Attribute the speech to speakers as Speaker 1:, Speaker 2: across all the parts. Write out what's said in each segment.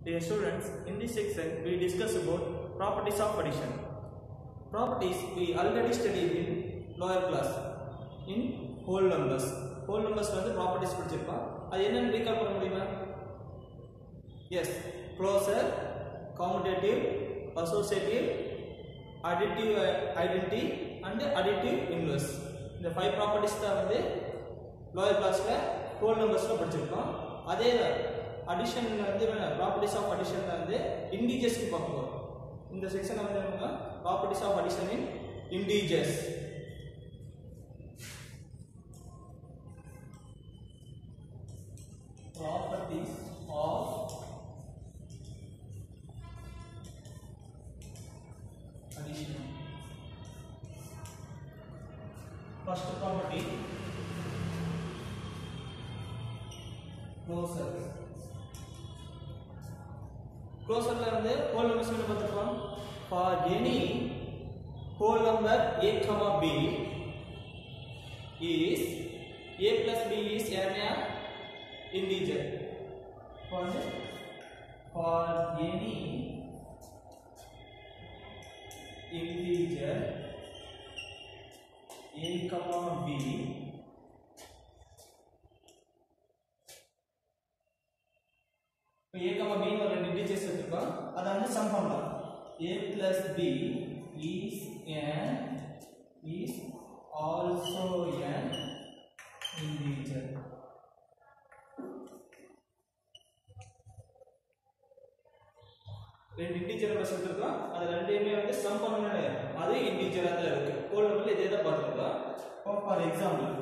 Speaker 1: Dear students, in this section we discuss about properties of addition. Properties we already studied in lower class in whole numbers. whole numbers வந்து properties படிச்சிருப்போம் அது என்னன்னு recall பண்ண முடியுமா yes closer commutative associative additive uh, identity and additive inverse இந்த five properties தான் வந்து lower கிளாஸில் ஹோல் நம்பர்ஸில் படிச்சிருக்கோம் அதே அடிஷன் வந்து ப்ராப்பர்ட்டிஸ் ஆஃப் அடிஷன் வந்து இண்டீஜர்ஸ்க்கு பார்க்க போகிறோம் இந்த செக்ஷனில் வந்து என்னன்னா properties of addition in integers properties of addition. First property closure. closureல வந்து whole numbers என்ன பார்த்துருக்கோம் for any whole number a comma b is a plus b is an integer for the for any integer a comma b இப்போ a comma b னு ஒரு ரெண்டு integers எடுத்துக்கோம் அதை வந்து சம் பண்ணலாம் a plus b is an is also an integer ரெண்டு integer numbers எடுத்துருக்கோம் அது ரெண்டையுமே வந்து சம் பண்ணணும் அது இன்டிஜராக தான் இருக்கு ஹோல் நம்பர்ல இதே தான் பார்த்துருக்கோம் இப்போ ஃபார் எக்ஸாம்பிள்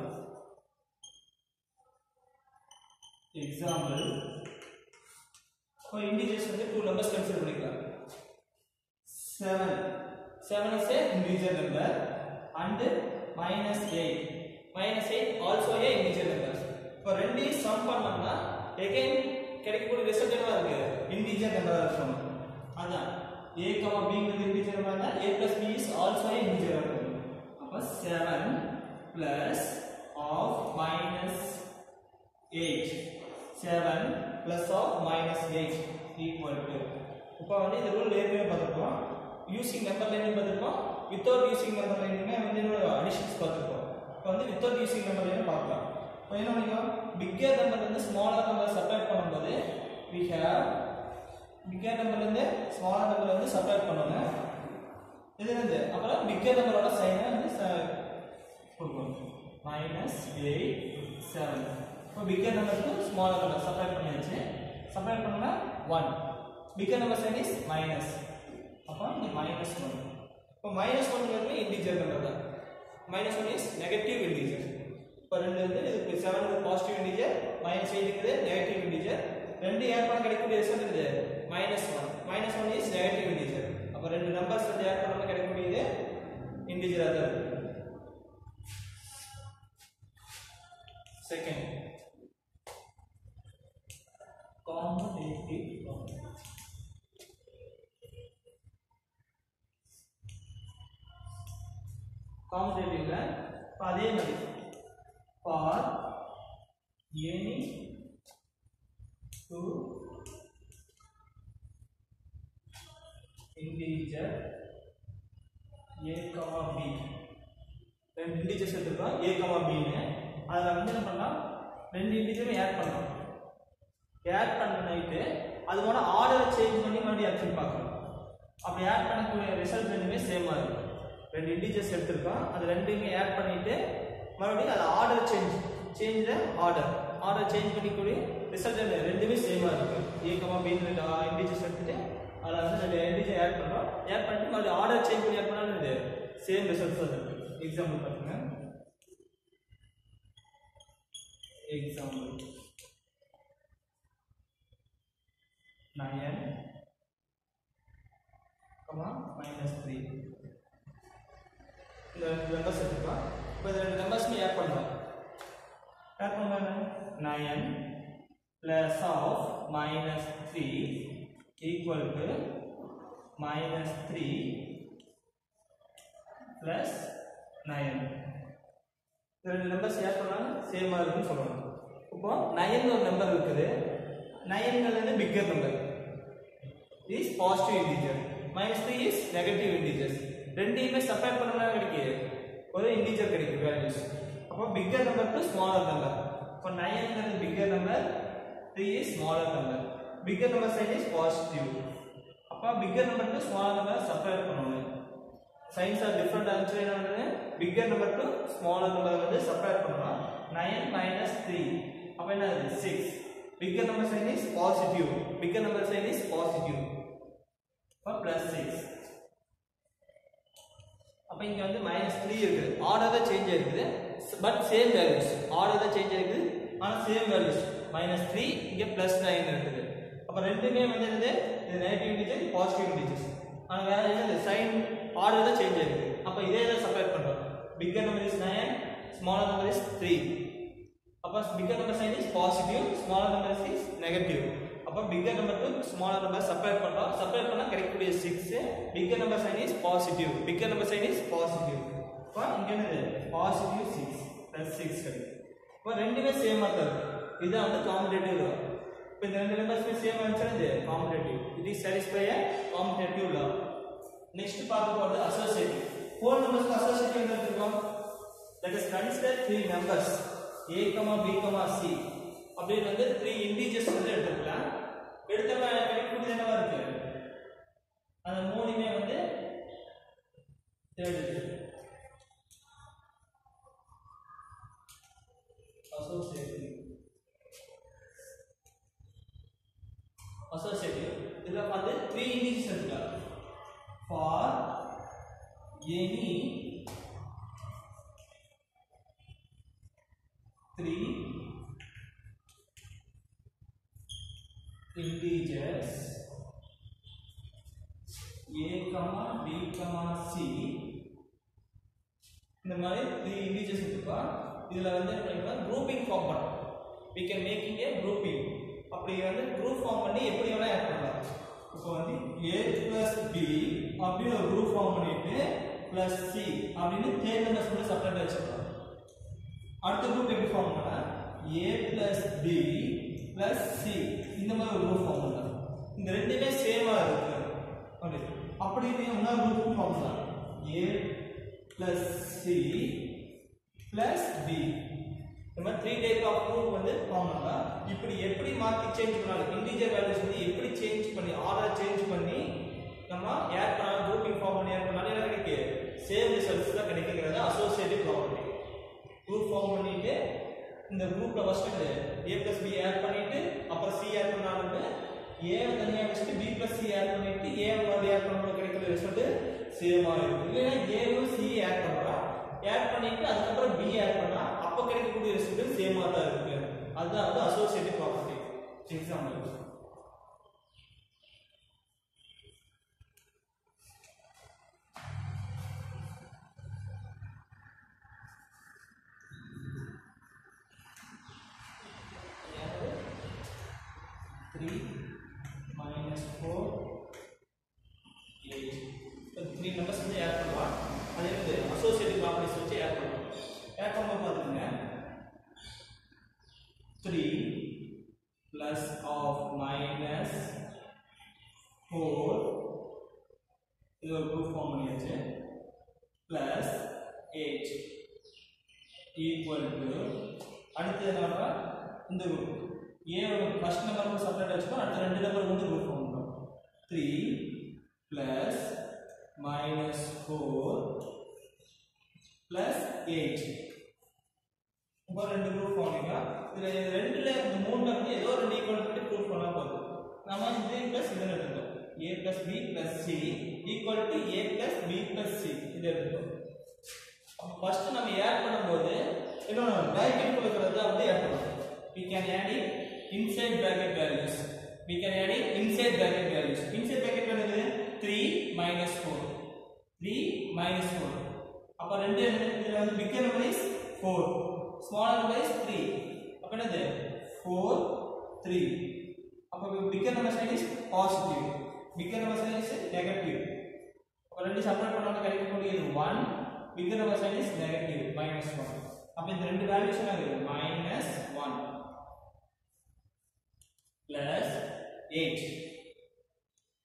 Speaker 1: எக்ஸாம்பிள் இப்போ இன்டிஜர்ஸ் வந்து டூ நம்பர்ஸ் கன்சிடர் பண்ணிக்கலாம் seven seven is a integer number and minus eight minus eight also a integer number இப்போ ரெண்டையும் சம் பண்ணோம்னா எகைன் கிடைக்கக்கூடிய ரிசல்ட் என்ன இருக்கு இன்டிஜர் நம்பராக இருக்கணும் அதான் a comma b வந்து இன்டிஜர் நம்பர் தான் a plus b is also a integer number அப்ப 7 plus of minus 8 7 plus of minus 8 equal to இப்போ வந்து இந்த ரூல் ஏற்கனவே பார்த்துருக்கோம் யூசிங் நம்பர் லைனும் பார்த்துருக்கோம் வித்தவுட் யூசிங் நம்பர் லைனுமே வந்து என்னோட அடிஷன்ஸ் பார்த்துருக்கோம் இப்போ வந்து வித்தவுட் யூசிங் நம்பர் லைனும் பார்க்கலாம் இப்போ என்ன பண்ணிக்கலாம் பிக்கர் நம்பர் வந்து ஸ்மாலர் நம்பர் செப்பரேட் பண்ணும்போது we have பிக்கர் நம்பர்ல இருந்து ஸ்மாலர் நம்பர் வந்து செப்பரேட் பண்ணுவாங்க இதுல இருந்து அப்புறம் பிக்கர் நம்பரோட சைனை வந்து கொடுக்கணும் மைனஸ் எயிட் செவன் இப்போ பிக்கர் நம்பருக்கு ஸ்மாலர் நம்பர் செப்பரேட் பண்ணியாச்சு செப்பரேட் பண்ணா one bigger number sign is minus அப்போ இங்கே மைனஸ் ஒன் இப்போ மைனஸ் ஒன்ங்கிறது இன்டிஜர் நம்பர் தான் minus one is negative integer இப்போ ரெண்டு வந்து இதுக்கு seven positive integer minus eight இருக்குது நெகட்டிவ் இன்டிஜர் ரெண்டு ஆட் பண்ண கிடைக்கக்கூடிய ரிசல்ட் இது minus one minus one is negative integer அப்போ ரெண்டு நம்பர்ஸ் வந்து ஆட் பண்ணாமல் கிடைக்கக்கூடியது இன்டிஜராக தான் இருக்கு செகண்ட் commutative commutative அதே மாதிரி for any two integer a comma b ரெண்டு இன்டிஜர்ஸ் எடுத்துக்கிறோம் a comma b னு அதில் வந்து என்ன பண்ணலாம் ரெண்டு இன்டிஜரும் ஆட் பண்ணலாம் ஆட் பண்ணிட்டு அதோட ஆர்டரை சேஞ்ச் பண்ணி மறுபடியும் ஆக்ஷன் பார்க்கணும் அப்படி ஆட் பண்ணக்கூடிய ரிசல்ட் ரெண்டுமே சேமாக இருக்கும் ரெண்டு இன்டிஜர்ஸ் எடுத்திருக்கோம் அது ரெண்டுமே ஆட் பண்ணிட்டு மறுபடியும் அது order change change the order order change பண்ணிக்கூடிய ரிசல்ட் ரெண்டுமே சேமாக இருக்கும் ஏ கமா பின்னு ரெண்டு இன்டிஜர்ஸ் எடுத்துட்டு அதில் வந்து ரெண்டு இன்டிஜர் ஆட் பண்ணுறோம் ஆட் பண்ணிட்டு மறுபடியும் ஆர்டர் சேஞ்ச் பண்ணி ஆட் பண்ணாலும் இது சேம் ரிசல்ட்ஸ் தான் இருக்கு எக்ஸாம்பிள் பாருங்க example nine comma minus three இந்த ரெண்டு நம்பர்ஸ் எடுத்துக்கலாம் இப்போ இந்த ரெண்டு நம்பர்ஸுமே ஆட் பண்ணலாம் ஆட் பண்ணலாம் nine plus of minus three equal to minus three plus nine ரெண்டு நம்பர்ஸ் ஆட் பண்ணாலும் சேமாக இருக்குன்னு சொல்லணும் இப்போ நயன் ஒரு நம்பர் இருக்குது நயன்கள் வந்து bigger number is positive integer minus three is negative integers ரெண்டையுமே செப்பரேட் பண்ணா கிடைக்குது ஒரு இன்டிஜர் கிடைக்கும் வேல்யூஸ் அப்போ bigger number to smaller number இப்போ நைன்ங்கிறது bigger number three is smaller number bigger number sign is positive அப்போ bigger number to smaller number separate பண்ணணும் சைன்ஸ் ஆர் டிஃப்ரெண்ட் ஆன்சர் என்ன பண்ணுறது bigger number to smaller number வந்து separate பண்ணலாம் nine minus three அப்போ என்ன six bigger number sign is positive bigger number sign is positive அப்போ plus six அப்போ இங்கே வந்து மைனஸ் த்ரீ இருக்குது ஆர்டர் தான் சேஞ்ச் ஆயிருக்குது பட் சேம் வேல்யூஸ் ஆர்டர் தான் சேஞ்ச் ஆயிருக்குது ஆனால் சேம் வேல்யூஸ் மைனஸ் த்ரீ இங்கே ப்ளஸ் நைன் இருக்குது அப்போ ரெண்டுமே வந்து என்னது இது நெகட்டிவ் இன்டிஜர் பாசிட்டிவ் இன்டிஜர்ஸ் ஆனால் வேற என்னது சைன் ஆர்டர் தான் சேஞ்ச் ஆயிருக்கு அப்போ இதே தான் செப்பரேட் பண்ணுறோம் bigger number is nine smaller number is three அப்போ bigger number sign is positive smaller number is negative அப்போ bigger number to smaller number separate பண்ணுறோம் செப்பரேட் பண்ணால் கிடைக்கக்கூடிய six bigger number sign is positive bigger number sign is positive இப்போ இங்கே என்னது positive six plus six கிடைக்கும் இப்போ ரெண்டுமே சேமாக தான் இருக்கு இதுதான் வந்து காம்படேட்டிவ் லா இப்போ இந்த ரெண்டு நம்பர்ஸ்மே சேம் ஆன்சர் இது commutative it is satisfy a commutative law next பார்க்க போகிறது அசோசியேட்டிவ் ஃபோர் நம்பர்ஸ்க்கு அசோசியேட்டிவ் என்ன எடுத்துருக்கோம் let us consider three numbers a comma b comma c அப்படின்னு வந்து த்ரீ இன்டிஜர்ஸ் வந்து எடுத்துக்கலாம் எடுத்தோம்னா கிடைக்கக்கூடியது என்னவா இருக்கு அந்த மூணுமே வந்து தேர்ட் அசோசியேட்டிவ் அசோசியேட்டிவ் இதுல வந்து த்ரீ இன்டிஜர்ஸ் எடுக்கலாம் for any three integers a comma b comma c இந்த மாதிரி த்ரீ இன்டிஜர்ஸ் இருக்குப்பா இதுல வந்து என்ன குரூப்பிங் ஃபார்ம் பண்ணோம் we can making a grouping அப்படி வந்து குரூப் ஃபார்ம் பண்ணி எப்படி வேணா ஆட் பண்ணலாம் இப்போ வந்து a plus b அப்படின்னு ஒரு குரூப் ஃபார்ம் பண்ணிட்டு plus c அப்படின்னு தேர்ட் நம்பர்ஸ் மட்டும் செப்பரேட் வச்சுக்கலாம் அடுத்த குரூப் எப்படி ஃபார்ம் பண்ணா a plus b plus c இந்த மாதிரி ஒரு குரூப் ஃபார்ம் பண்ணலாம் இந்த ரெண்டுமே சேமா இருக்கு ஓகே அப்படி இன்னொரு குரூப் ஃபார்ம் பண்ணலாம் a plus c plus b இந்த மாதிரி த்ரீ டைப் ஆஃப் குரூப் வந்து ஃபார்ம் பண்ணலாம் இப்படி எப்படி மாற்றி சேஞ்ச் பண்ணாலும் இன்டிஜர் வேல்யூஸ் வந்து எப்படி சேஞ்ச் பண்ணி ஆர்டர் சேஞ்ச் பண்ணி நம்ம ஆட் பண்ணாலும் குரூப்பிங் ஃபார்ம் பண்ணி ஆட் பண்ணாலும் என்ன கிடைக்கும் சேம் ரிசல்ட்ஸ் தான் கிடைக்குங்கிறது அசோசியேட்டிவ் ப்ராப்பர்ட்டி குரூப் ஃபார்ம் பண்ணிட்டு இந்த குரூப்ல first a plus b add பண்ணிட்டு அப்புறம் சி ஆட் பண்ணாலுமே ஏ தனியாக வச்சுட்டு பி பிளஸ் சி ஆட் பண்ணிட்டு ஏ மாதிரி ஆட் பண்ணும்போது கிடைக்கிற ரிசல்ட் சேமா இருக்கும் இல்லைன்னா ஏவும் சி ஆட் பண்றோம் ஆட் பண்ணிட்டு அதுக்கப்புறம் பி ஆட் பண்ணா அப்போ கிடைக்கக்கூடிய ரிசல்ட் சேமா தான் இருக்கு அதுதான் வந்து associative property example three minus four eight இப்போ த்ரீ நம்பர்ஸ் வந்து ஆட் பண்ணலாம் அதே வந்து அசோசியேட்டிவ் ப்ராப்பர்ட்டிஸ் வச்சு ஆட் பண்ணலாம் ஆட் பண்ணும்போது பார்த்துக்கோங்க three plus of minus four இது ஒரு குரூப் ஃபார்ம் பண்ணியாச்சு ப்ளஸ் எயிட் ஈக்குவல் டு அடுத்து என்ன பண்ணுறோம் இந்த group a first number separate வச்சுக்கோ அடுத்த ரெண்டு நம்பர் வந்து குரூப் ஃபார்ம் பண்ணுறோம் three plus minus four plus eight இப்போ ரெண்டு குரூப் ஃபார்ம் பண்ணிக்கலாம் இதில் ரெண்டுல இந்த மூணுல வந்து ஏதோ ரெண்டு ஈக்குவல் பண்ணி ப்ரூஃப் பண்ணால் போதும் நம்ம இது ப்ளஸ் இதில் எடுத்துக்கோம் a plus b plus c equal to a plus b plus c இது எடுத்துக்கோம் ஃபர்ஸ்ட் நம்ம ஆட் பண்ணும்போது இன்னொன்று பிராக்கெட் கொடுக்கறது வந்து ஆட் பண்ணணும் we can add it inside bracket values we can add it inside bracket values inside bracket value 3 minus 4 3 minus 4 அப்ப ரெண்டு இதுல வந்து big number is 4 small number is 3 அப்ப என்னது 4 3 அப்ப big number sign is positive big number sign is negative அப்ப ரெண்டு separate பண்ணாலும் கிடைக்கக்கூடியது 1 big number sign is negative minus 1 அப்ப இந்த ரெண்டு வேல்யூஸ் என்னது minus 1 plus 8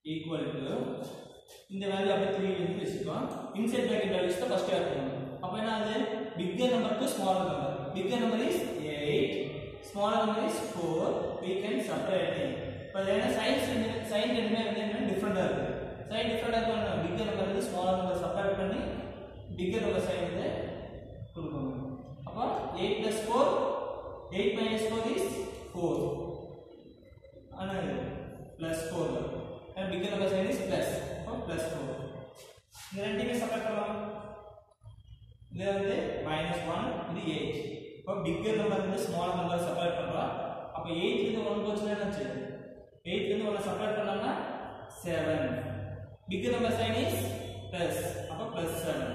Speaker 1: ஈக்குவல் டு இந்த வேல்யூ அப்படியே த்ரீ வந்து வச்சுக்கோம் இன்சைட் பிராக்கெட் வேல்யூஸ் தான் ஃபர்ஸ்ட் ஆட் பண்ணணும் அப்போ என்ன ஆகுது bigger number to smaller number bigger number is eight smaller number is four we can separate it இப்போ ஏன்னா சைன்ஸ் சைன் ரெண்டுமே வந்து என்ன டிஃப்ரெண்டாக இருக்குது சைன் டிஃப்ரெண்டாக இருக்கணும் பிக்கர் நம்பர் வந்து ஸ்மாலர் நம்பர் செப்பரேட் பண்ணி பிக்கர் நம்பர் சைன் வந்து கொடுக்கணும் அப்போ eight plus four eight minus four is four ஆனால் plus four and bigger number sign is plus அப்போ ப்ளஸ் ஃபோர் இந்த ரெண்டுமே செப்பரேட் பண்ணலாம் இது வந்து மைனஸ் ஒன் இது எயிட் இப்போ பிக்கர் நம்பர் வந்து ஸ்மால் நம்பர் செப்பரேட் பண்ணுறோம் அப்போ எயிட்லேருந்து ஒன் போச்சுன்னா என்னாச்சு எயிட்லேருந்து ஒன்று செப்பரேட் பண்ணோம்னா seven bigger number sign is plus அப்போ ப்ளஸ் செவன்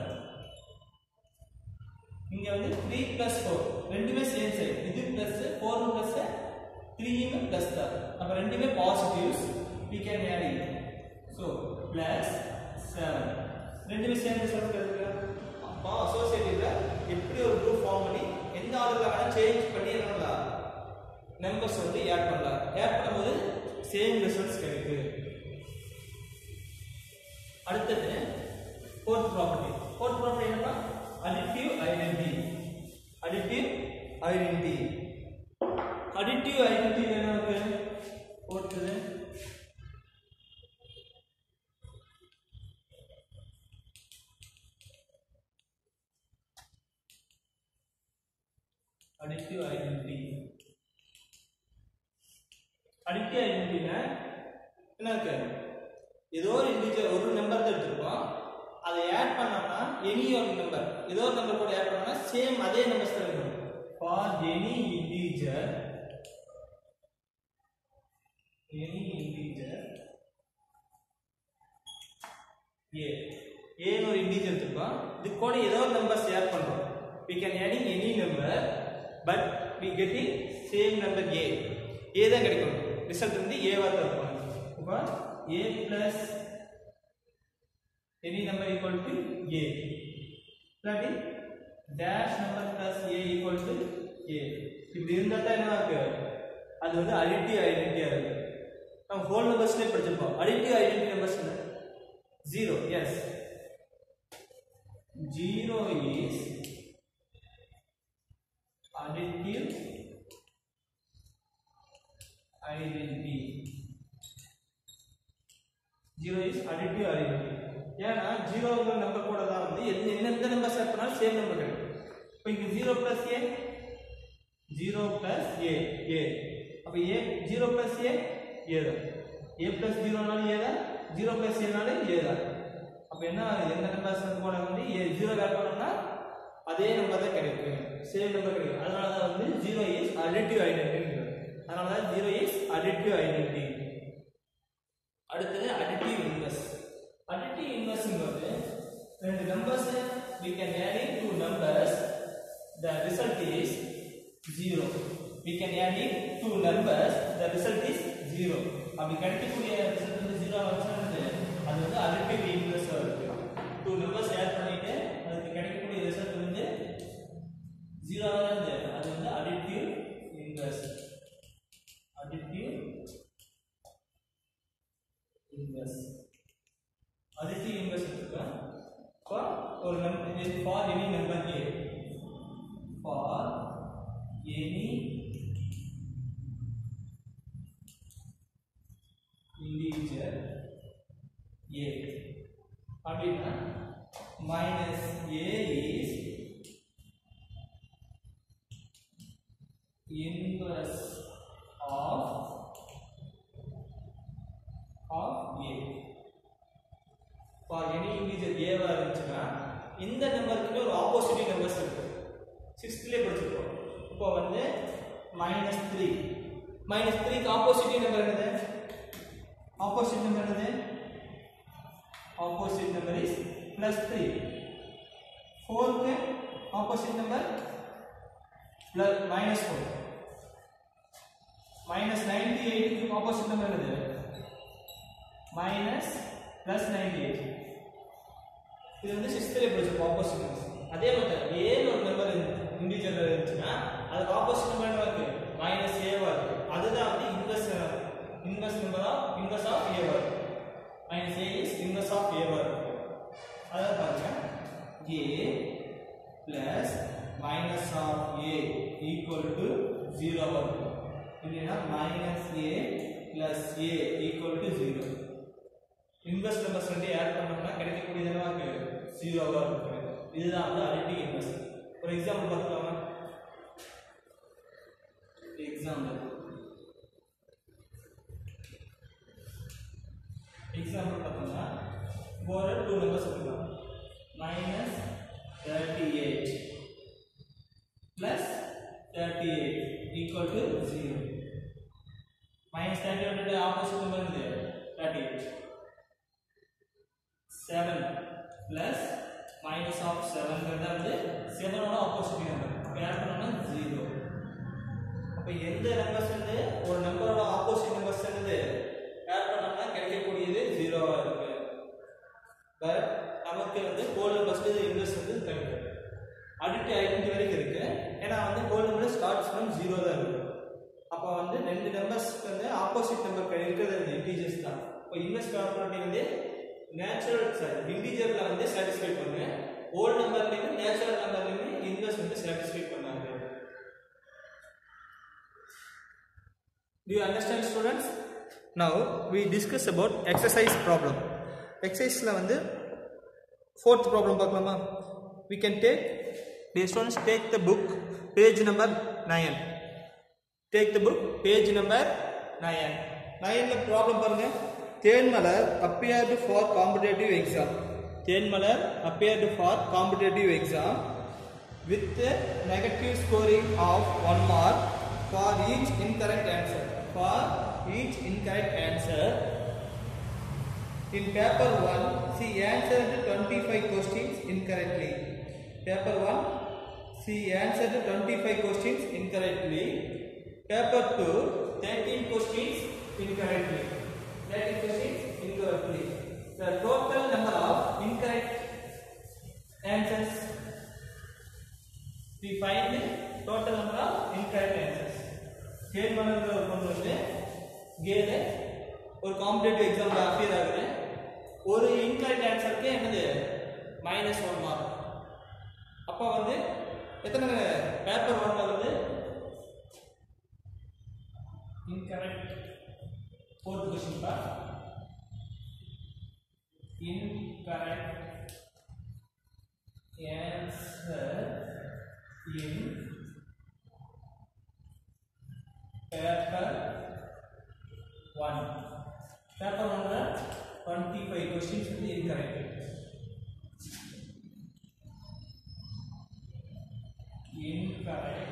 Speaker 1: இங்க வந்து த்ரீ ப்ளஸ் ஃபோர் ரெண்டுமே சேம் சைடு இது ப்ளஸ் ஃபோர் ப்ளஸ் த்ரீயுமே ப்ளஸ் தான் அப்போ ரெண்டுமே positives we can add it so plus seven ரெண்டுமே சேம் ரிசல்ட் இருக்கு அப்போ அசோசியேட்டிவ்ல எப்படி ஒரு குரூப் ஃபார்ம் பண்ணி எந்த ஆர்டர்ல வேணா சேஞ்ச் பண்ணி என்னல நம்பர்ஸ் வந்து ஆட் பண்ணலாம் ஆட் பண்ணும்போது சேம் ரிசல்ட்ஸ் கிடைக்குது அடுத்தது ஃபோர்த் ப்ராப்பர்ட்டி ஃபோர்த் ப்ராப்பர்ட்டி என்னன்னா additive identity additive identity additive identity என்ன இருக்கு ஃபோர்த்தது additive identity additive identity னா என்ன இருக்கு ஏதோ ஒரு இண்டிவிஜுவல் ஒரு நம்பர் தான் எடுத்திருக்கோம் அதை ஆட் பண்ணோம்னா எனி ஒரு நம்பர் ஏதோ ஒரு நம்பர் கூட ஆட் பண்ணோம்னா சேம் அதே நம்பர்ஸ் தான் இருக்கும் for any individual any individual a ஏன்னு ஒரு இண்டிவிஜுவல் எடுத்திருக்கோம் இது கூட ஏதோ ஒரு நம்பர்ஸ் ஆட் பண்றோம் we can adding any number but we getting same number a a தான் கிடைக்கும் ரிசல்ட் வந்து a வா தான் இருக்கும் அப்போ a plus any number equal to a that is dash number plus a equal to a இப்படி இருந்தா தான் என்ன இருக்கு அது வந்து அடிட்டிவ் ஐடென்டிட்டியா இருக்கு நம்ம ஹோல் நம்பர்ஸ்லேயே படிச்சிருப்போம் அடிட்டிவ் ஐடென்டிட்டி நம்பர்ஸ் என்ன zero yes zero is additive identity zero is additive identity ஏன்னா ஜீரோங்கிற நம்பர் கூட தான் வந்து எந்த எந்த நம்பர் செட் பண்ணாலும் சேம் நம்பர் கிடைக்கும் இப்போ இங்க zero plus a zero plus a a அப்போ ஏ ஜீரோ பிளஸ் ஏ ஏ தான் ஏ பிளஸ் ஜீரோனாலும் ஏ தான் ஜீரோ பிளஸ் ஏனாலும் ஏ தான் அப்போ என்ன ஆகுது? எந்த நம்பர்ஸ் வந்து கூட வந்து ஏ ஜீரோ ஆட் பண்ணோம்னா அதே நம்பர் தான் கிடைக்கும் சேம் நம்பர் கிடைக்கும் அதனால தான் வந்து ஜீரோ இஸ் அடிட்டிவ் ஐடென்டிட்டி அதனால தான் ஜீரோ இஸ் அடிட்டிவ் ஐடென்டிட்டி அடுத்தது அடிட்டிவ் இன்வெர்ஸ் அடிட்டிவ் இன்வெர்ஸ்ங்கிறது ரெண்டு numbers we can add in two numbers the result is zero we can add in two numbers the result is zero அப்படி கிடைக்கக்கூடிய result வந்து zero வந்து அது வந்து அடிட்டிவ் இன்வெர்ஸ் இருக்கு டூ நம்பர்ஸ் ஆட் பண்ணிட்டு அதுக்கு கிடைக்கக்கூடிய ரிசல்ட் வந்து ஜீரோ இருந்து அது வந்து additive inverse additive inverse additive inverse இருக்கு for ஒரு நம்பர் இது for any number a for any integer a அப்படின்னா minus a is inverse of of a for any integer ஏவா இருந்துச்சுன்னா இந்த நம்பருக்கு ஒரு ஆப்போசிட்டிவ் நம்பர்ஸ் இருக்கு சிக்ஸ்த்லேயே படிச்சிருக்கோம் இப்போ வந்து மைனஸ் த்ரீ மைனஸ் த்ரீக்கு ஆப்போசிட்டிவ் நம்பர் என்னது ஆப்போசிட் நம்பர் என்னது opposite number is plus three ஃபோருக்கு opposite number plus minus four minus ninety எயிட்டுக்கு ஆப்போசிட் நம்பர் என்னது மைனஸ் பிளஸ் நைன்டி எயிட் இது வந்து சிக்ஸ்த்லேயே படிச்சிருப்போம் ஆப்போசிட் நம்பர்ஸ் அதே மாதிரி ஏன்னு ஒரு நம்பர் இண்டிவிஜுவல் இருந்துச்சுன்னா அதுக்கு ஆப்போசிட் நம்பர் என்ன இருக்கு மைனஸ் ஏவா இருக்கு அதுதான் வந்து inverse inverse number of inverse of ஏவா இருக்கு minus a is inverse of a வா இருக்கு அதாவது பாருங்க a plus minus of a equal to 0 வா இருக்கு இல்லைன்னா minus a plus a equal to 0 inverse numbers ரெண்டு ஆட் பண்ணோம்னா கிடைக்கக்கூடியது என்னவா இருக்கு ஜீரோவா இருக்கு இதுதான் வந்து அரிட்டிக் இன்வெர்ஸ் ஒரு எக்ஸாம்பிள் பார்க்கலாமா எக்ஸாம்பிள் எக்ஸாம்பிள் பார்த்தோம்னா ஒரு டூ நம்பர்ஸ் எடுக்கலாம் minus thirty eight plus thirty eight equal to zero minus thirty eight opposite number இருந்து thirty eight seven plus minus of செவன்ங்கிறது வந்து செவனோட ஆப்போசிட் நம்பர் அப்போ ஆட் பண்ணோம்னா ஜீரோ அப்போ எந்த நம்பர்ஸ் வந்து ஒரு நம்பரோட ஆப்போசிட் நம்பர்ஸ் வந்து ஆட் பண்ணோம்னா கிடைக்கக்கூடியது ஜீரோவாக இருக்கு பட் நமக்கு வந்து ஹோல் நம்பர்ஸ்க்கு இது இன்வெஸ்ட் வந்து கிடைக்கும் அடிட்டு ஐடென்டி வரைக்கும் இருக்கு ஏன்னா வந்து whole number starts from zero தான் இருக்கு அப்போ வந்து ரெண்டு நம்பர்ஸ்க்கு வந்து ஆப்போசிட் நம்பர் இருக்கிறது இன்டீஜர்ஸ் தான் இப்போ இன்வெஸ்ட் ப்ராப்பர்ட்டி வந்து நேச்சுரல் சாரி இன்டீஜர்ல வந்து சாட்டிஸ்ஃபை பண்ணு ஹோல் நம்பர்லையும் நேச்சுரல் நம்பர்லையுமே இன்வெஸ்ட் வந்து சாட்டிஸ்ஃபை பண்ணாங்க Do you understand students? Now we discuss about exercise problem. Exerciseல வந்து fourth problem பார்க்கலாமா? We can take dear students take the book page number 9. Take the book page number 9. 9ல problem பாருங்க Thenmalar appeared for competitive exam. Thenmalar appeared for competitive exam with a negative scoring of 1 mark for each incorrect answer. For each incorrect answer, in paper 1, she answered 25 questions incorrectly. Paper 1, she answered 25 questions incorrectly. Paper 2, 13 questions incorrectly. 13 questions incorrectly. The total number of incorrect answers we find the total number of incorrect answers get பண்ணுற ஒரு பொண்ணு வந்து கேல ஒரு competitive எக்ஸாம்ல appear ஆகுது ஒரு incorrect ஆன்சருக்கு என்னது மைனஸ் ஒன் மார்க் அப்போ வந்து எத்தனை பேப்பர் ஒன்ல வந்து இன்கரெக்ட் ஃபோர்த் கொஸ்டின் பா incorrect answer in paper 1 paper 1 ல 25 questions வந்து incorrect incorrect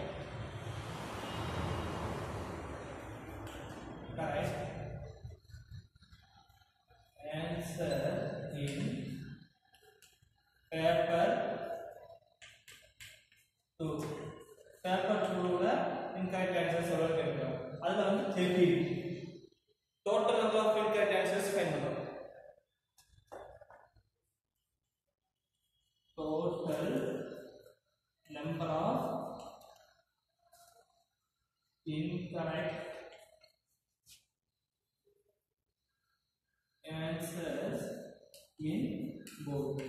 Speaker 1: correct answer in paper 2 paper 2ல இன்கரெக்ட் ஆன்சர்ஸ் எவ்வளவு கேட்கிறோம் அதுல வந்து 30 total number of incorrect answers find பண்றோம் total number of incorrect answers in both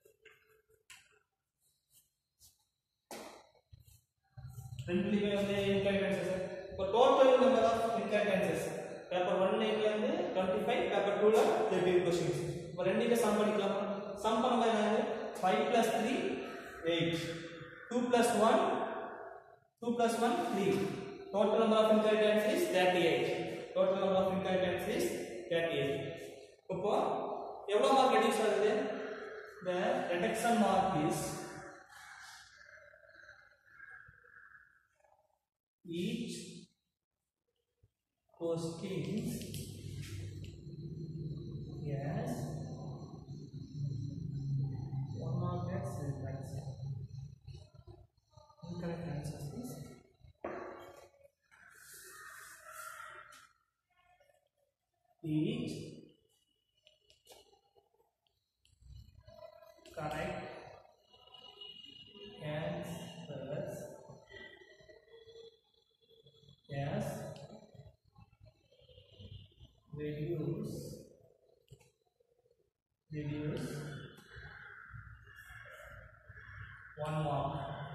Speaker 1: ரெண்டுலையுமே வந்து இன்கரெக்ட் ஆன்சர்ஸ் இப்போ total number of incorrect answers paper one ல இருந்து டுவெண்ட்டி ஃபைவ் பேப்பர் டூல தேர்ட்டி கொஸ்டின்ஸ் இப்போ ரெண்டுமே சம் பண்ணிக்கலாமா சம் பண்ணும்போது என்னது five plus three eight two plus one two plus one three total number of incorrect answer is thirty eight total number of incorrect answer is thirty eight இப்போ எவ்வளோ mark reduce ஆகுது the reduction mark is each questions yes one mark that's right side incorrect answer is each correct answers yes reduce reduce one mark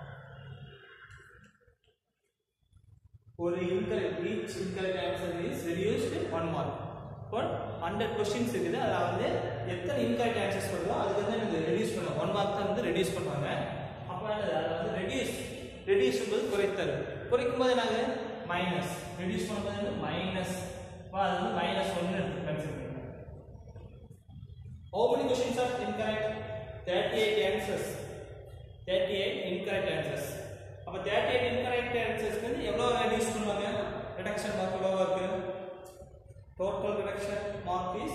Speaker 1: ஒரு incorrect each incorrect answer is reduced one mark இப்போ hundred questions இருக்குது அதில் வந்து எத்தனை incorrect answers வருதோ அதுக்கு வந்து எனக்கு ரெடியூஸ் பண்ணுவோம் ஒன் மார்க் தான் வந்து ரெடியூஸ் பண்ணுவாங்க அப்போ என்னது அதை வந்து ரெடியூஸ் ரெடியூஸ் என்பது குறைத்தல் குறைக்கும் போது நாங்கள் மைனஸ் ரெடியூஸ் பண்ணும்போது வந்து மைனஸ் அது வந்து மைனஸ் ஒன்று கன்சிடர் பண்ணுவோம் How many questions are incorrect? 38 answers. 38 incorrect answers. அப்ப 38 incorrect answers வந்து எவ்வளவு ரெடியூஸ் பண்ணுவாங்க ரிடக்ஷன் மார்க் எவ்வளவு இருக்கு total reduction mark is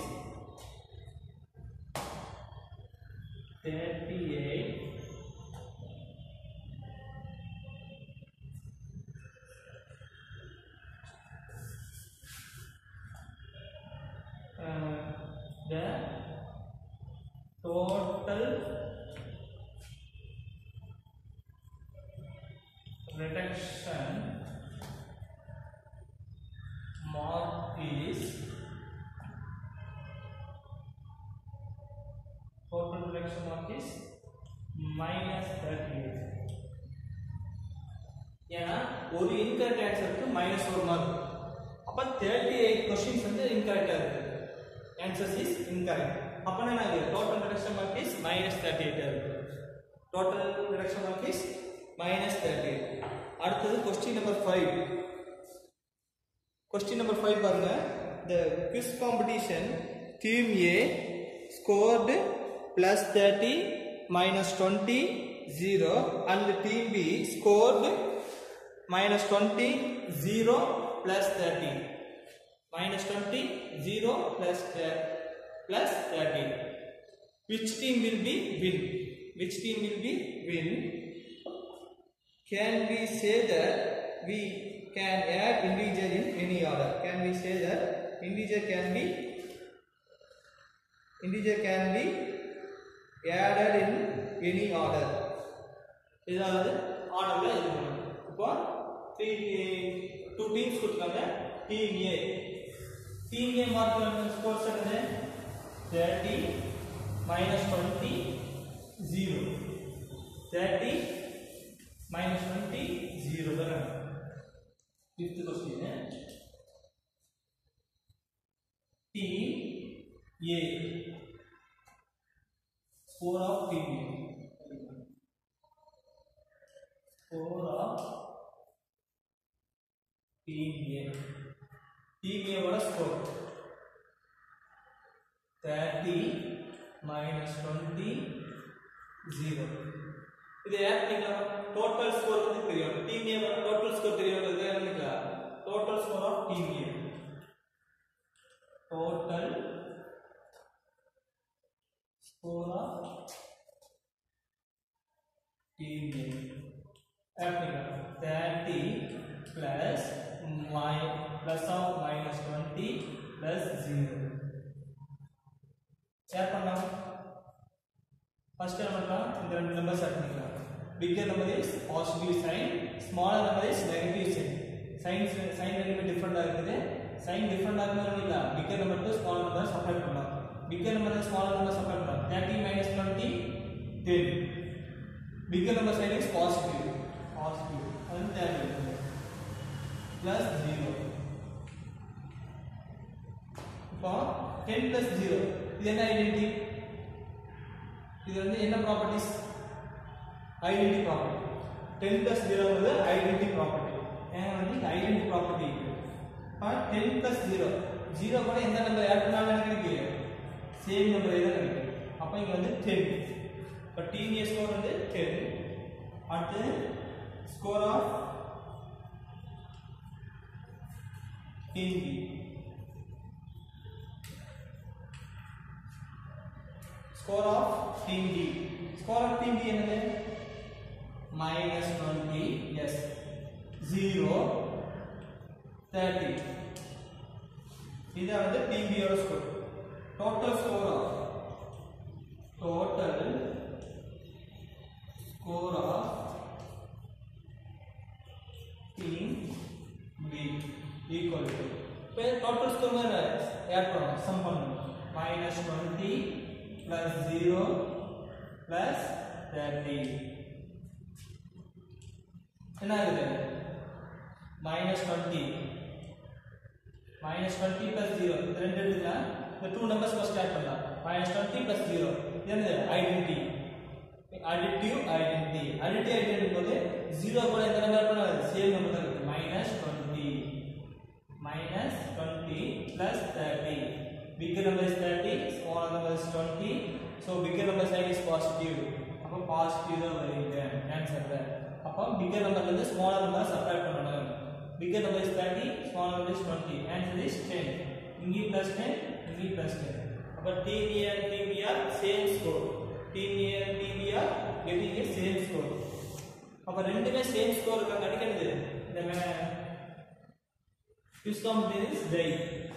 Speaker 1: 38 uh, the total reduction mark is total reduction mark is minus 38 ஏன்னா ஒரு இன்கரெக்ட் ஆன்சருக்கு மைனஸ் ஒரு மார்க் அப்ப தேர்ட்டி எயிட் கொஸ்டின்ஸ் வந்து இன்கரெக்டா இருக்கு ஆன்சர்ஸ் இஸ் இன்கரெக்ட் அப்பனா நாங்க total reduction mark is minus thirty eight இருக்கு total reduction mark is minus thirty eight அடுத்தது question number five question number five பாருங்க the quiz competition team A scored plus thirty minus twenty zero and team B scored minus 20 0 plus 30 minus 20 0 plus uh, plus 30 which team will be win which team will be win can we say that we can add integer in any order can we say that integer can be integer can be added in any order இதாவது ஆர்டர்ல இது பண்ணணும் இப்போ three two teams கொடுத்துருக்காங்க team A team A mark scores என்னது thirty minus twenty zero thirty minus twenty zero தானே fifth question team A score of team A score of team A. Team A what score? 30 minus 20 0. இது add பண்ணிக்கலாம் total score வந்து தெரியும் team A வர total score தெரியும் இது என்ன பண்ணிக்கலாம் total score of team A total score of team A Applicable. 30 plus my plus of minus 20 plus 0. Add பண்ணலாம் ஃபர்ஸ்ட் என்ன பண்ணலாம் இந்த ரெண்டு நம்பர்ஸ் ஆட் பண்ணிக்கலாம் bigger number is positive sign smaller number is negative sign sign sign ரெண்டுமே டிஃப்ரெண்டாக இருக்குது sign டிஃப்ரெண்டாக இருந்தாலும் இல்லை bigger number to small number supply பண்ணலாம் bigger number small number supply பண்ணலாம் thirty minus twenty ten bigger number sign is positive positive and that plus 0 இப்போ 10 plus 0 இது என்ன ஐடென்டி இது வந்து என்ன ப்ராப்பர்ட்டிஸ் ஐடென்டி ப்ராப்பர்ட்டி 10 plus 0 வந்து ஐடென்டி ப்ராப்பர்ட்டி ஏன்னா வந்து ஐடென்டி ப்ராப்பர்ட்டி இப்போ 10 plus 0 0 கூட எந்த நம்பர் ஆட் பண்ணாலும் எனக்கு கிடைக்கும் சேம் நம்பர் தான் கிடைக்கும் அப்போ இங்க வந்து 10 இப்போ டீம் ஸ்கோர் வந்து 10 அடுத்து score of team B. Score of team B. Score of team B என்னது minus 20 yes 0 30 இது வந்து team B யோட score total score of total score of team B equal to இப்போ டோட்டல் ஸ்கோர் மேல add பண்ணணும் sum பண்ணணும் minus twenty plus 0 plus 30 என்ன ஆகுது minus twenty minus twenty plus zero இது ரெண்டு எடுத்துக்கலாம் இந்த டூ நம்பர்ஸ் ஃபர்ஸ்ட் ஆட் பண்ணலாம் மைனஸ் டுவெண்ட்டி பிளஸ் ஜீரோ இது என்னது identity additive identity additive identity போது ஜீரோ கூட எந்த நம்பர் பண்ணாது சேம் நம்பர் தான் இருக்கு minus twenty minus twenty plus thirty bigger number is 30 smaller number is 20 so bigger number side is positive அப்போ positive தான் வருது ஆன்சர்ல அப்போ bigger number ல இருந்து smaller number சப்ட்ராக்ட் பண்ணணும் bigger number is 30 smaller number is 20 answer is 10 இங்கே plus 10 இங்கே plus 10 அப்போ team A and team B are same score team A and team B are getting a same score அப்போ ரெண்டுமே same score இருக்காங்க அடிக்கிறது இந்த quiz competition is die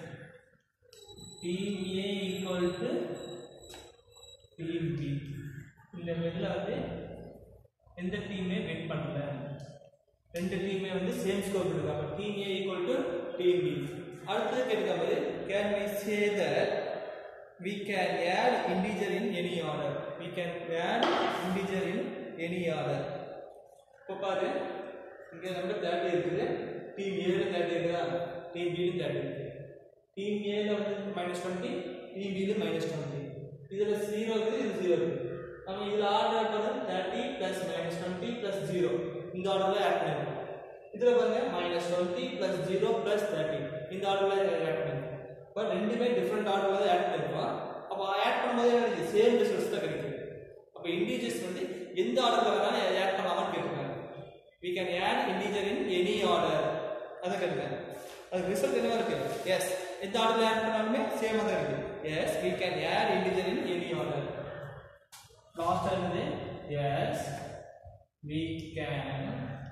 Speaker 1: team A equal to team B இந்த மெதுல வந்து எந்த டீமே வின் பண்ணல ரெண்டு டீமே வந்து சேம் ஸ்கோர் கொடுக்காம team A equal to team B அடுத்தது கேட்காம can we say that we can add integer in any order we can add integer in any order இப்போ பாரு இங்க நம்ம 30 இருக்குது டீம் A ல 30 இருக்குதா டீம் B ல 30 இருக்கு டீம் A ல வந்து மைனஸ் டுவெண்ட்டி டீம் B ல மைனஸ் டுவெண்ட்டி இதுல ஜீரோ இருக்குது இது ஜீரோ இருக்கு நம்ம இதுல ஆர்டர் பண்ணது thirty plus minus twenty plus zero இந்த ஆர்டர்ல ஆட் பண்ணிருக்கோம் இதுல பாருங்க minus twenty plus zero plus thirty இந்த ஆர்டர்ல ஆட் பண்ணிருக்கோம் பட் ரெண்டுமே டிஃப்ரெண்ட் ஆர்டர்ல தான் ஆட் பண்ணிருக்கோம் அப்போ ஆட் பண்ணும்போது எனக்கு சேம் ரிசல்ட்ஸ் தான் கிடைக்குது அப்போ இண்டீஜர்ஸ் வந்து எந்த ஆர்டர்ல வேணாலும் ஆட் பண்ணலாமான்னு கேட்குறாங்க we can add integer in any order அத கேட்குறேன் அதுக்கு ரிசல்ட் என்னவா இருக்கு எஸ் எந்த ஆர்டர்ல ஆட் பண்ணாலுமே சேமா தான் இருக்கு yes we can add integer in any order last என்னது yes we can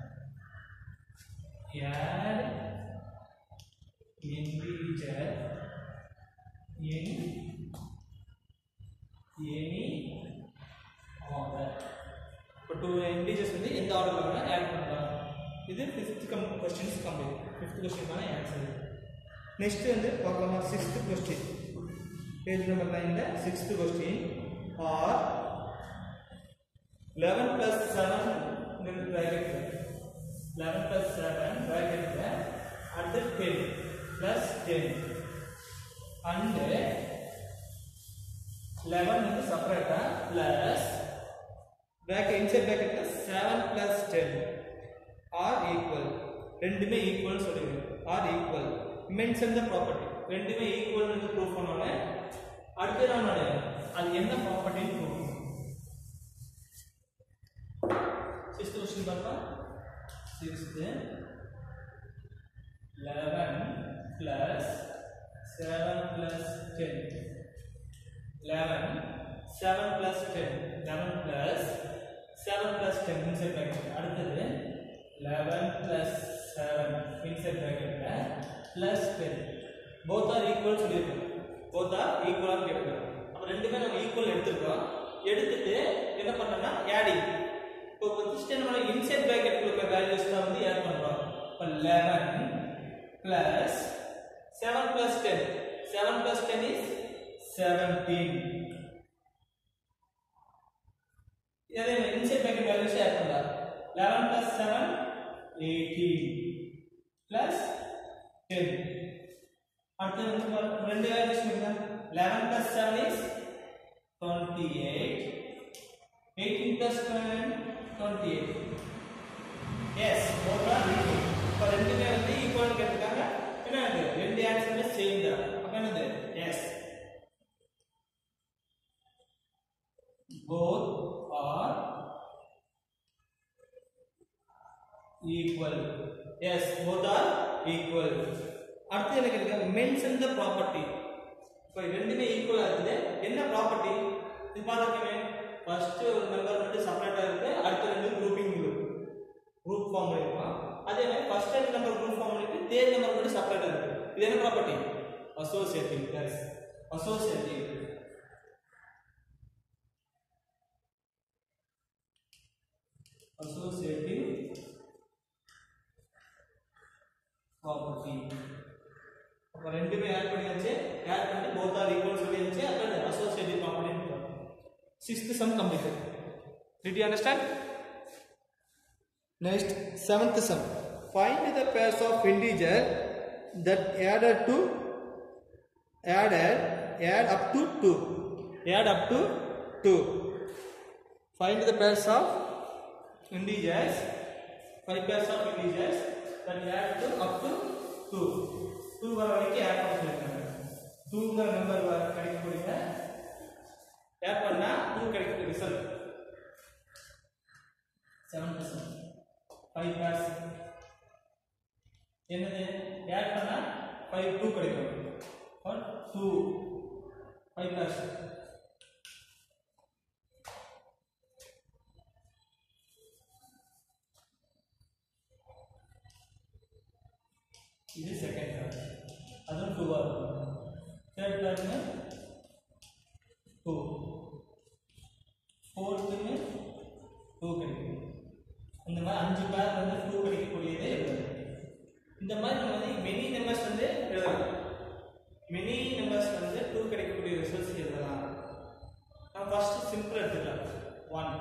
Speaker 1: add integer in any order இப்போ டூ இண்டீஜர்ஸ் வந்து எந்த ஆர்டர்ல வேணா ஆட் பண்ணலாம் இது fifth come questions complete fifth கொஸ்டினுக்கான ஆன்சர் நெக்ஸ்ட் வந்து பார்க்கலாமா சிக்ஸ்த் கொஸ்டின் பேஜ் நம்பர் நைன்ல sixth question are eleven plus seven bracket eleven plus seven ப்ராக்கெட்ல அடுத்து ten plus ten and eleven வந்து செப்பரேட்டா plus bracket inside bracket plus 7 plus 10 are equal ரெண்டுமே equal சொல்லுங்க are equal mention the property ரெண்டுமே equal வந்து proof பண்ணோன்னே அடுத்து நான் அது என்ன ப்ராப்பர்ட்டின்னு ப்ரூஃப் சிக்ஸ்த் கொஸ்டின் பார்த்தா sixth eleven plus seven plus ten eleven seven plus ten eleven plus seven plus ten inside bracket அடுத்தது லெவன் பிளஸ் செவன் இன்சைட் ப்ராக்கெட்ல plus ten both are equal சொல்லியிருக்கோம் போத் ஆர் ஈக்குவலாக கேட்குறோம் அப்போ ரெண்டுமே நம்ம equal எடுத்துருக்கோம் எடுத்துட்டு என்ன பண்ணோம்னா ஆடிங் இப்போ ஃபர்ஸ்ட் நம்ம இன்சைட் ப்ராக்கெட் கொடுக்குற வேல்யூஸ் தான் வந்து ஆட் பண்ணுறோம் இப்போ eleven plus seven plus ten seven plus ten is seventeen இதே இன்சைட் பேக்கெட் வேல்யூஸ் ஆட் பண்ணலாம் 11 plus 7 18 plus 10 அடுத்து வந்து பாருங்க, ரெண்டு வேல்யூஸ் இருக்குதா 11 plus 7 is 28 18 plus 10 28 yes both are equal இப்போ ரெண்டுமே வந்து ஈக்குவல் கேட்டிருக்காங்க என்ன அது ரெண்டு ஆன்சருமே சேம் தான் அப்ப என்னது yes both are equal yes both are equal அடுத்து எனக்கு இருக்கு மென்ஷன் த ப்ராப்பர்ட்டி இப்போ ரெண்டுமே ஈக்குவலா இருக்குது என்ன ப்ராப்பர்ட்டி இது பார்த்துக்கவே ஃபர்ஸ்ட் ஒரு நம்பர் வந்து செப்பரேட்டா இருக்கு அடுத்த ரெண்டு குரூப்பிங் குரூப் குரூப் ஃபார்ம் பண்ணிருக்கோம் அதே மாதிரி ஃபர்ஸ்ட் ரெண்டு நம்பர் குரூப் ஃபார்ம் பண்ணிட்டு தேர்ட் நம்பர் மட்டும் செப்பரேட்டா இருக்கு இது என்ன property associative yes associative associative property அப்ப ரெண்டுமே ஆட் பண்ணியாச்சு ஆட் பண்ணி both are equal சொல்லியாச்சு அப்புறம் associative property sixth sum completed did you understand
Speaker 2: Next, seventh sum. Find the pairs of integer that added to added add up to 2. Add up to 2. Find the pairs of
Speaker 1: integers five pairs of integers that add to up to 2 2 வர வரைக்கும் add பண்ண சொல்லிருக்காங்க 2ங்கிற number வர கிடைக்கக்கூடிய add பண்ணா 2 கிடைக்கக்கூடிய result 7 sum five pairs என்னது add பண்ணா ஃபைவ் டூ கிடைக்கும் ஒன் டூ ஃபைவ் பேர்ஸ் இது செகண்ட் டேர்ம் அதுவும் டூவாக இருக்கும் தேர்ட் டேர்மு டூ ஃபோர்த்துன்னு டூ கிடைக்கும் இந்த மாதிரி அஞ்சு பேர் வந்து டூ கிடைக்கக்கூடியது எழுதணும் இந்த மாதிரி நம்ம வந்து மெனி நம்பர்ஸ் வந்து எழுதலாம் மெனி நம்பர்ஸ் வந்து டூ கிடைக்கக்கூடிய ரிசல்ட்ஸ் எழுதலாம் நம்ம ஃபர்ஸ்ட் சிம்பிள் எடுத்துக்கலாம் one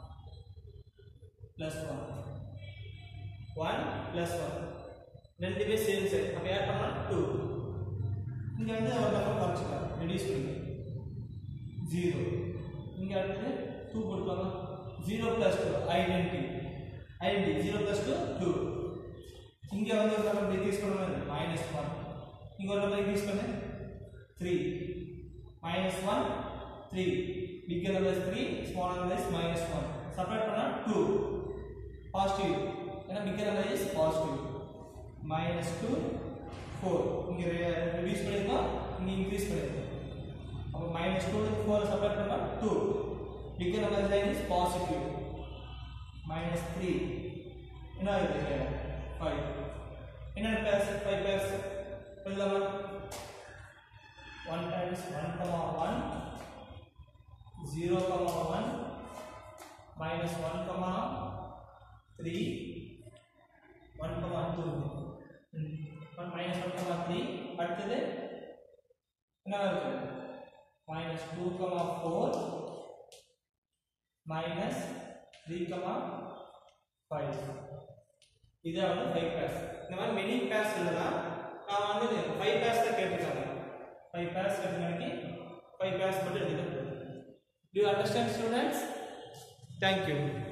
Speaker 1: plus one one plus one ரெண்டுமே சேம் சைட் அப்போ ஆட் பண்ணால் டூ இங்கே வந்து ஒரு நம்பர் குறைச்சிக்கலாம் ரெடியூஸ் பண்ணி ஜீரோ இங்கே அடுத்தது டூ போட்டுக்கோங்க zero plus two identity identity zero plus two two இங்கே வந்து ஒரு நம்பர் டிக்ரீஸ் பண்ணுவோம் மைனஸ் ஒன் இங்கே ஒரு நம்பர் இன்க்ரீஸ் பண்ணு three minus one three big number three small number is minus one separate பண்ணால் டூ பாசிட்டிவ் ஏன்னா big number is positive minus two four இங்கே ரெடியூஸ் பண்ணியிருக்கோம் இங்கே இன்க்ரீஸ் பண்ணியிருக்கோம் அப்போ மைனஸ் டூ ஃபோர் செப்பரேட் பண்ணால் two big number sign is positive minus three என்ன இருக்குது ஃபைவ் என்னென்ன பேர்ஸ் ஃபைவ் பேர்ஸ் எழுதலாமா one times one comma one zero comma one minus one comma three one comma two one minus one comma three அடுத்தது என்ன இருக்கு minus two comma four minus three comma five இதை வந்து five purse இந்த மாதிரி many pairs எழுதலாம் நான் வந்து ஃபைவ் பேர்ஸ் தான் கேட்டிருக்காங்க ஃபைவ் பேர்ஸ் கேட்டிருக்காங்க ஃபைவ் பேர்ஸ் மட்டும் எழுதிட்டு do you understand students thank you